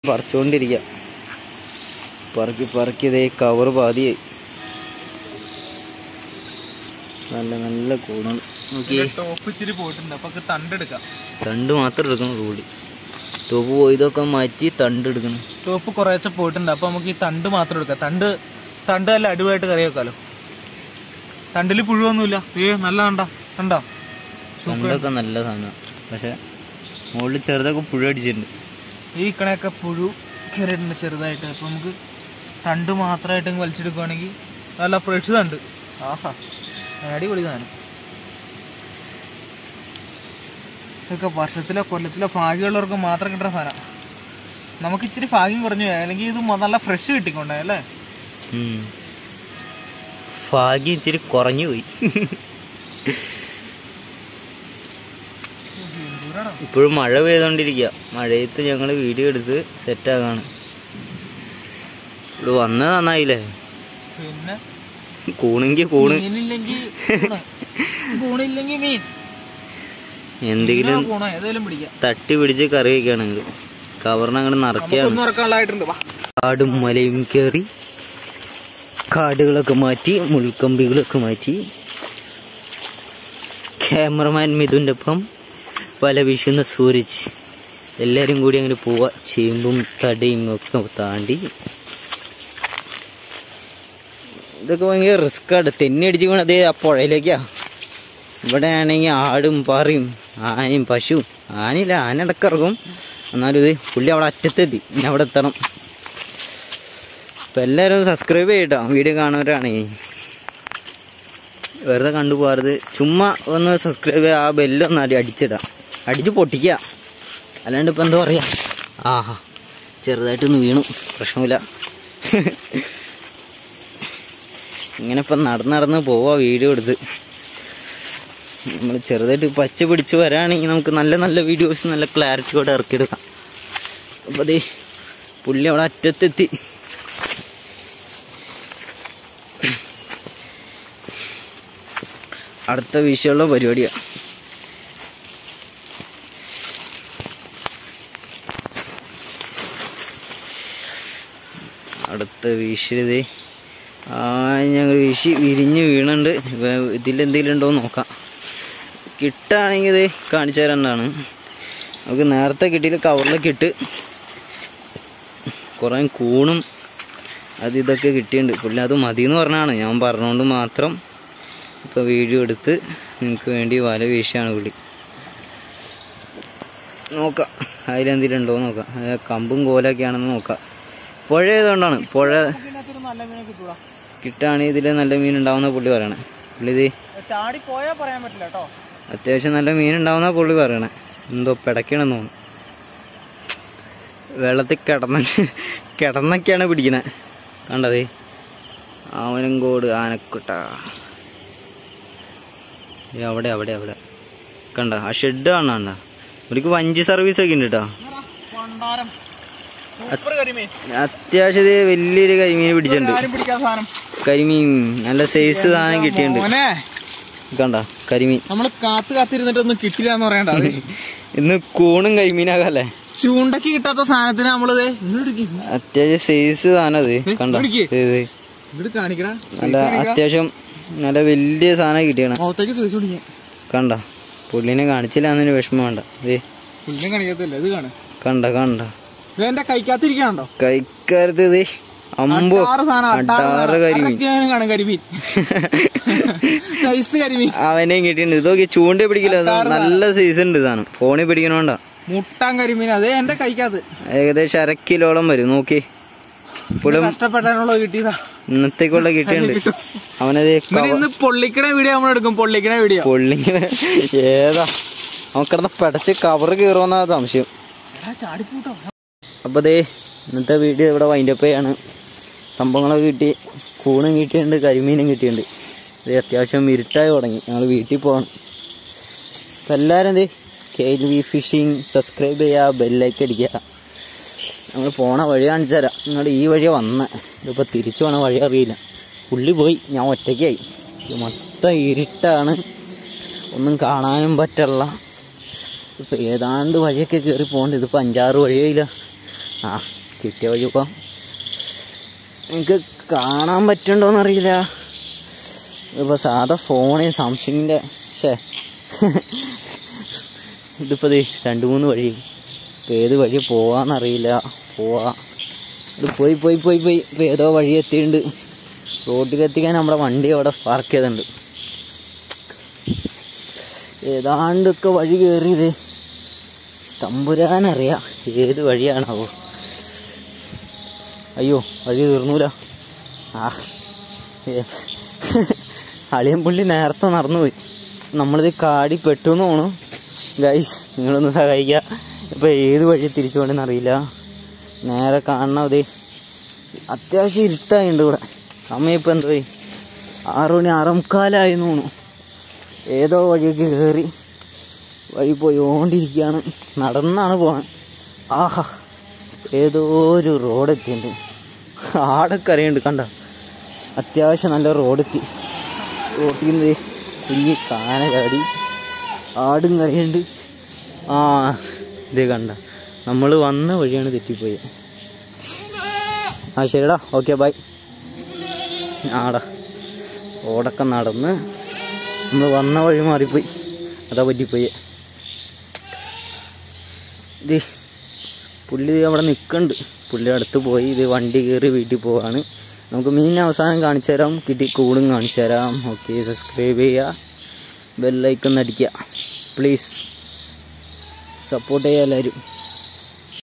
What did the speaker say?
പറിച്ചുകൊണ്ടിരിക്കുക പറക്കി പറക്കി ഇതേ കവർ പാതിയായി നല്ല നല്ല കൂണ് നോക്കി ടോപ്പ് ഇച്ചിരി പോയിട്ടുണ്ട് അപ്പൊ നമുക്ക് തണ്ടെടുക്കാം തണ്ട് മാത്രം എടുക്കണം റൂളി ടോപ്പ് പോയതൊക്കെ മാറ്റി തണ്ട് എടുക്കണം ടോപ്പ് കുറേശ്ശെ പോയിട്ടുണ്ട് അപ്പൊ നമുക്ക് ഈ തണ്ട് മാത്രം എടുക്കാം തണ്ട് തണ്ട് നല്ല അടിപൊളിയായിട്ട് കറി വെക്കാലോ തണ്ടില് പുഴുവൊന്നുമില്ല ഏ നല്ല കണ്ട കണ്ടോ തണ്ടൊക്കെ നല്ല സാധനം പക്ഷെ മുകളിൽ ചെറുതൊക്കെ പുഴ അടിച്ചിട്ടുണ്ട് ഈ കണയൊക്കെ പുഴു കയറിയിട്ടുണ്ട് ചെറുതായിട്ട് അപ്പൊ നമുക്ക് തണ്ട് മാത്രമായിട്ട് അങ്ങ് വലിച്ചെടുക്കുവാണെങ്കിൽ നല്ല ഫ്രഷ് തണ്ട് ആഹാ അടിപൊളി സാധനം ഇതൊക്കെ വർഷത്തിലോ കൊല്ലത്തിലോ ഭാഗ്യമുള്ളവർക്ക് മാത്രം കിട്ടുന്ന സാധനം നമുക്ക് ഇച്ചിരി ഭാഗ്യം കുറഞ്ഞു പോയി അല്ലെങ്കിൽ ഇത് മ- നല്ല ഫ്രഷ് കിട്ടിക്കൊണ്ടേ അല്ലേ ഉം. ഭാഗ്യം ഇച്ചിരി കുറഞ്ഞു പോയി എന്തൂരാടാ ഇപ്പോഴും മഴ പെയ്തോണ്ടിരിക്കുക മഴയത്ത് ഞങ്ങൾ വീഡിയോ എടുത്ത് സെറ്റാകാണ് ഇവിടെ വന്നത് നന്നായില്ലേ പിന്നെ കൂണെങ്കിൽ കൂണ് മീനില്ലെങ്കിൽ കൂണില്ലെങ്കിൽ മീൻ എന്തെങ്കിലും മീനോ കൂണോ ഏതായാലും പിടിക്കാം തട്ടി പിടിച്ച് കറി വയ്ക്കുകയാണെങ്കിൽ കവറിന് അങ്ങോട്ട് നിറയ്ക്കുകയാണ് ഒന്നും ഇറക്കാനുള്ളതായിട്ടുണ്ട് വാ കാടും മലയും കയറി കാടുകളൊക്കെ മാറ്റി മുൾക്കമ്പികളൊക്കെ മാറ്റി ക്യാമറമാൻ മിഥുൻ്റെ ഒപ്പം വല വീശുന്ന സൂരജ് എല്ലാരും കൂടി അങ്ങനെ പോവാ ചേമ്പും തടയും ഒക്കെ താണ്ടി ഇതൊക്കെ ഭയങ്കര റിസ്ക്കാണ് തെന്നി അടിച്ച് വീണ അതേ ആ പുഴയിലേക്കാ ഇവിടെ ആണെങ്കിൽ ആടും പാറയും ആനയും പശുവും ആനയില്ല ആന ഇടക്കിറങ്ങും എന്നാലും ഇത് പുള്ളി അവിടെ അറ്റത്തെത്തി ഇനി അവിടെ എത്തണം അപ്പൊ എല്ലാവരും സബ്സ്ക്രൈബ് ചെയ്യട്ടോ വീഡിയോ കാണുന്നവരാണെങ്കിൽ വെറുതെ കണ്ടു പോകരുത് ചുമ്മാ ഒന്ന് സബ്സ്ക്രൈബ് ആ ബെല്ലൊന്ന് അടി അടിച്ചിടാം അടിച്ച് പൊട്ടിക്കുക അല്ലാണ്ട് ഇപ്പൊ എന്താ പറയാ ആഹാ ചെറുതായിട്ടൊന്ന് വീണു പ്രശ്നമില്ല ഇങ്ങനെ ഇപ്പം നടന്ന് നടന്ന് പോവാ വീഡിയോ എടുത്ത് നമ്മൾ ചെറുതായിട്ട് പച്ച പിടിച്ച് വരാണെങ്കിൽ നമുക്ക് നല്ല നല്ല വീഡിയോസ് നല്ല ക്ലാരിറ്റിയോടെ ഇറക്കിയെടുക്കാം അപ്പോൾ അതേ പുള്ളി അവിടെ അറ്റത്തെത്തി അടുത്ത വിഷയമുള്ള പരിപാടിയാ അടുത്ത വീശിയതേ ആ ഞങ്ങൾ വീശി വിരിഞ്ഞ് വീണുണ്ട് ഇതിലെന്തെങ്കിലും ഉണ്ടോ എന്ന് നോക്കാം കിട്ടാണെങ്കിൽ ഇത് കാണിച്ചു തരണ്ടാണ് നമുക്ക് നേരത്തെ കിട്ടിയിട്ട് കവറിലൊക്കെ ഇട്ട് കുറേ കൂണും അത് ഇതൊക്കെ കിട്ടിയിട്ടുണ്ട് പുള്ളി അത് മതി എന്ന് പറഞ്ഞാണ് ഞാൻ പറഞ്ഞുകൊണ്ട് മാത്രം ഇപ്പോൾ വീഡിയോ എടുത്ത് നിങ്ങൾക്ക് വേണ്ടി വല വീശിയാണ് പുള്ളി നോക്കാം അതിലെന്തെങ്കിലും ഉണ്ടോ എന്ന് നോക്കാം അത് കമ്പും കോലൊക്കെയാണെന്ന് നോക്കാം പുഴ ആയതുകൊണ്ടാണ് പുഴ ഇതിനകത്തൊരു നല്ല മീനെ കിട്ടൂടാ കിട്ടുകയാണെങ്കിൽ ഇതിൽ നല്ല മീൻ ഉണ്ടാവുന്ന പുള്ളി പറയണേ പുള്ളി ഇത് ചാടി പോയാ പറയാൻ പറ്റില്ല കേട്ടോ അത്യാവശ്യം നല്ല മീൻ ഉണ്ടാവുന്ന പുള്ളി പറയണേ എന്തോ പിടയ്ക്കണമെന്ന് തോന്നുന്നു വെള്ളത്തിൽ കിടന്ന കിടന്നൊക്കെയാണ് പിടിക്കണേ കണ്ടതേ ആവനങ്കോട് ആനക്കുട്ട ദേ അവിടെ അവിടെ അവിടെ കണ്ട ആ ഷെഡ് കാണണ്ട ഇവർക്ക് വഞ്ചി സർവീസ് ഒക്കെ ഉണ്ട് കേട്ടോ പണ്ടാരം സൂപ്പർ കരിമീൻ അത്യാവശ്യം ഇത് വലിയൊരു കരിമീൻ പിടിച്ചിട്ടുണ്ട് ആരും പിടിക്കാത്ത സാധനം കരിമീൻ നല്ല സൈസ് സാധനം കിട്ടിയിട്ടുണ്ട് മോനെ കണ്ട കരിമീൻ നമ്മള് കാത്ത് കാത്തിരുന്നിട്ടൊന്നും കിട്ടില്ല എന്ന് പറയണ്ട അത് ഇന്ന് കൂണും കരിമീനാകല്ലേ ചൂണ്ടക്ക് കിട്ടാത്ത സാധനത്തിന് നമ്മളിത് ഇങ്ങോട്ട് അത്യാവശ്യം സൈസ് സാധനം അത് കണ്ട പിടിക്ക്. ഇത് ഇങ്ങോട്ട് കാണിക്കടാ നല്ല അത്യാവശ്യം നല്ല വലിയ സാധനം കിട്ടിയാണ് മുഖത്തേക്ക് സൈസ് പിടിക്കാൻ കണ്ട പുള്ളിനെ കാണിച്ചില്ല എന്നൊരു വിഷമം വേണ്ട ഏ പുല്ലും കാണിക്കത്തില്ല ഇത് കാണു കണ്ട കണ്ട ഇത് എന്റെ കൈക്കകത്തിരിക്കണോ കൈക്കാരത്ത് ഇത് അമ്പോ ആറ് സാധനം അട്ടാറ് കരിമീൻ കാണും കരിമീൻ സൈസ് കരിമീൻ അവനെയും കിട്ടിയിട്ടുണ്ട് ഇതൊക്കെ ചൂണ്ട പിടിക്കില്ല അത് നല്ല സൈസ് ഉണ്ട് സാധനം ഫോണിൽ പിടിക്കണോണ്ടാ മുട്ടാൻ കരിമീൻ അതേ എന്റെ കൈക്കകത്ത് ഏകദേശം അര കിലോളം വരും നോക്കി ഇപ്പോഴും കഷ്ടപ്പെട്ടാനുള്ളത് കിട്ടിയതാ ഇന്നത്തേക്കുള്ള കിട്ടിയിട്ടുണ്ട് അവനത് ഇവന് ഇന്ന് പൊള്ളിക്കണ വീഡിയോ നമ്മൾ എടുക്കും പൊള്ളിക്കണ വീഡിയോ പൊള്ളിങ്ങനെ ഏതാ അവൻ കിടന്ന് പടച്ച് കവർ കീറുമെന്നാ സംശയം ചാടിപ്പൂട്ടോ അപ്പോൾ ദേ ഇന്നത്തെ വീഡിയോ ഇവിടെ വൈൻഡപ്പ് ചെയ്യാണ് സംഭവങ്ങളൊക്കെ കിട്ടി കൂണും കിട്ടിയിട്ടുണ്ട് കരിമീനും കിട്ടിയിട്ടുണ്ട് ഇത് അത്യാവശ്യം ഇരുട്ടായി തുടങ്ങി ഞങ്ങൾ വീട്ടിൽ പോകണം അപ്പം എല്ലാവരും എന്ത് K L V fishing subscribe ചെയ്യുക ബെല്ലൈക്ക് അടിക്കുക നമ്മൾ പോണ വഴി കാണിച്ചു തരാം നിങ്ങൾ ഈ വഴിയാണ് വന്ന ഇതിപ്പോൾ തിരിച്ചു പോണ വഴി അറിയില്ല പുള്ളി പോയി ഞാൻ ഒറ്റയ്ക്കായി ഇത് മൊത്തം ഇരുട്ടാണ് ഒന്നും കാണാനും പറ്റില്ല ഇപ്പം ഏതാണ്ട് വഴിയൊക്കെ കയറി പോകണ്ട ഇതിപ്പോൾ അഞ്ചാറ് വഴിയില്ല ആ കിട്ടിയ വഴി പോവാം നിങ്ങൾക്ക് കാണാൻ പറ്റുണ്ടോന്നറിയില്ല ഇതിപ്പോൾ സാധാ ഫോണ് സാംസങ്ങിൻ്റെ ഷേ ഇതിപ്പോൾ ദേ രണ്ട് മൂന്ന് വഴി ഇപ്പം ഏത് വഴി പോവാന്നറിയില്ല പോവാ ഇത് പോയി പോയി പോയി പോയി ഇപ്പം ഏതോ വഴി എത്തിയിട്ടുണ്ട് റോഡിൽ എത്തിക്കാൻ നമ്മുടെ വണ്ടി അവിടെ പാർക്ക് ചെയ്തിട്ടുണ്ട് ഏതാണ്ടൊക്കെ വഴി കയറിയത് തമ്പുരാനറിയാം ഏത് വഴിയാണാവോ അയ്യോ വഴി തീർന്നൂല ആ ഏ. അളിയൻ പുള്ളി നേരത്തെ നടന്നുപോയി നമ്മളിത് കാടി പെട്ടു എന്ന് തോന്നു ഗൈസ് നിങ്ങളൊന്ന് സഹായിക്കുക ഇപ്പം ഏത് വഴി തിരിച്ചു പോകണമെന്ന് അറിയില്ല നേരെ കാണണത് അത്യാവശ്യം ഇരുട്ടായിട്ടുണ്ട് ഇവിടെ സമയം ഇപ്പം എന്തോയി ആറു മണി ആറേ മുക്കാലായി എന്ന് തോന്നുന്നു ഏതോ വഴിയൊക്കെ കയറി വഴി പോയോണ്ടിരിക്കുകയാണ് നടന്നാണ് പോകാൻ ആഹാ ഏതോ ഒരു റോഡ് എത്തിയിട്ടുണ്ട് ആടൊക്കെ അറിയുന്നുണ്ട് കണ്ട അത്യാവശ്യം നല്ല റോഡെത്തി റോട്ടിൽ നിന്ന് കുഞ്ഞി കാന ചാടി ആടും കരയുണ്ട് ആ ഇത് കണ്ട നമ്മൾ വന്ന വഴിയാണ് തെറ്റിപ്പോയത് ആ ശരിടാ ഓക്കെ ബൈ ആടാ റോഡൊക്കെ നടന്ന് നമ്മൾ വന്ന വഴി മാറിപ്പോയി അതാ പറ്റിപ്പോയി ഇത് പുള്ളി ദേ അവിടെ നിൽക്കുന്നുണ്ട് പുള്ളി അടുത്ത് പോയി ഇത് വണ്ടി കയറി വീട്ടിൽ പോവാണ് നമുക്ക് മീൻ അവസാനം കാണിച്ചു തരാം കിട്ടി കൂടും കാണിച്ചു തരാം ഓക്കെ സബ്സ്ക്രൈബ് ചെയ്യുക ബെല്ലൈക്കൺ അടിക്കുക പ്ലീസ് സപ്പോർട്ട് ചെയ്യുക എല്ലാവരും